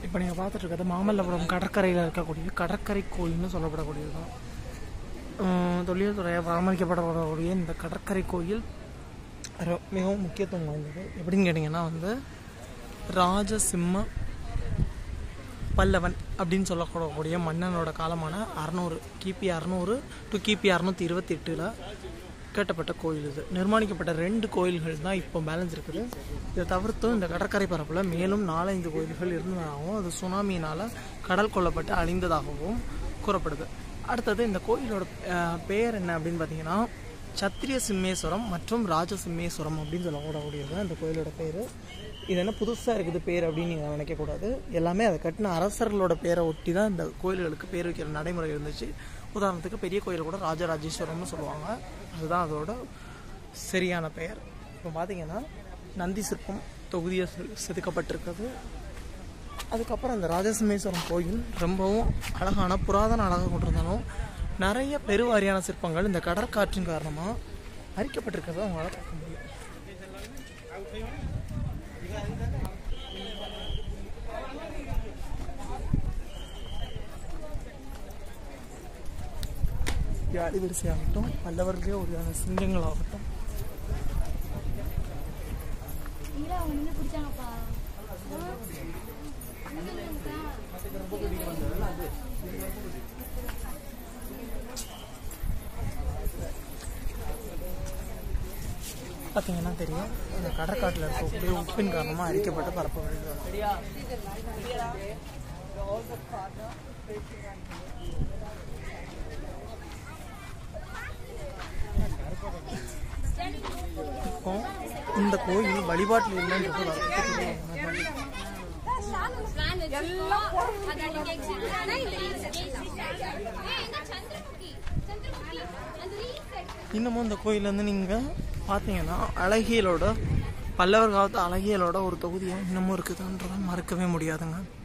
இப்போ நீங்கள் பார்த்துட்டு இருக்கிறது மாமல்லபுரம் கடற்கரையில் இருக்கக்கூடிய கடற்கரை கோயில்னு சொல்லப்படக்கூடியது தான் தொழில் துறையாக பராமரிக்கப்படக்கூடிய இந்த கடற்கரை கோயில் ரொ- மிகவும் முக்கியத்துவம் வாய்ந்தது எப்படின்னு கேட்டிங்கன்னா வந்து ராஜசிம்ம பல்லவன் அப்படின்னு சொல்லக்கூடிய மன்னனோட காலமான அறநூறு கிபி அறநூறு டு கிபி அறநூற்றி இருபத்தி எட்டில் கட்டப்பட்ட கோயில் இது நிர்மாணிக்கப்பட்ட ரெண்டு கோயில்கள் தான் இப்போ பேலன்ஸ் இருக்குது இதை தவிர்த்தும் இந்த கடற்கரை பரப்பில் மேலும் நாலஞ்சு கோயில்கள் இருந்ததாகவும் அது சுனாமியினால் கடல் கொள்ளப்பட்டு அழிந்ததாகவும் கூறப்படுது அடுத்தது இந்த கோயிலோட அஹ், பெயர் என்ன அப்படின்னு பார்த்தீங்கன்னா சத்திரிய சிம்மேஸ்வரம் மற்றும் ராஜசிம்மேஸ்வரம் அப்படின்னு சொல்லக்கூடக்கூடியது தான் இந்த கோயிலோட பேர் இது என்ன புதுசாக இருக்குது பேர் அப்படின்னு நீங்கள் நினைக்கக்கூடாது எல்லாமே அதை கட்டின அரசர்களோட பேரை ஒட்டி தான் இந்த கோயில்களுக்கு பேர் வைக்கிற நடைமுறை இருந்துச்சு உதாரணத்துக்கு பெரிய கோயில் கூட ராஜராஜேஸ்வரம்னு சொல்லுவாங்க அதுதான் அதோட சரியான பெயர் இப்போ பார்த்தீங்கன்னா நந்தி சிற்பம் தொகுதியை செ- செதுக்கப்பட்டிருக்கிறது அதுக்கப்புறம் இந்த ராஜசிம்மேஸ்வரம் கோயில் ரொம்பவும் அழகான புராதன அழகாக கொண்டிருந்தாலும் நிறைய பெருவாரியான சிற்பங்கள் இந்த கடற்காற்றின் காரணமாக அரிக்கப்பட்டிருக்கிறத அவங்களால பார்க்க முடியும் வியாதி வரிசையாகட்டும் பல்லவர்களே ஒரு சிங்கங்களாகட்டும் இல்ல அவங்க நின்று பிடிச்சாங்கப்பா இங்க நின்னுட்டா. பார்த்தீங்கன்னா தெரியும் இந்த கடற்காட்டில் இருக்கக்கூடிய உப்பின் காரணமாக அரிக்கப்பட்ட பரப்புகள் தான். இப்போ இந்த கோயில் வழிபாட்டில் இல்லைன்றது வருத்தத்துக்குரிய உண்மை. Plan வச்சிருக்கோம். அது அன்னைக்கு exhibit ஆனா இந்த reels எடுக்கலாம். ஏய், எங்க சந்திரமுகி? சந்திரமுகி, அந்த reels எடுத்து- இன்னமும் இந்த கோயில் வந்து நீங்கள் பார்த்தீங்கன்னா அழகியலோட பல்லவர் காலத்து அழகியலோட ஒரு தொகுதியாக இன்னமும் இருக்குதுன்றதை மறக்கவே முடியாதுங்க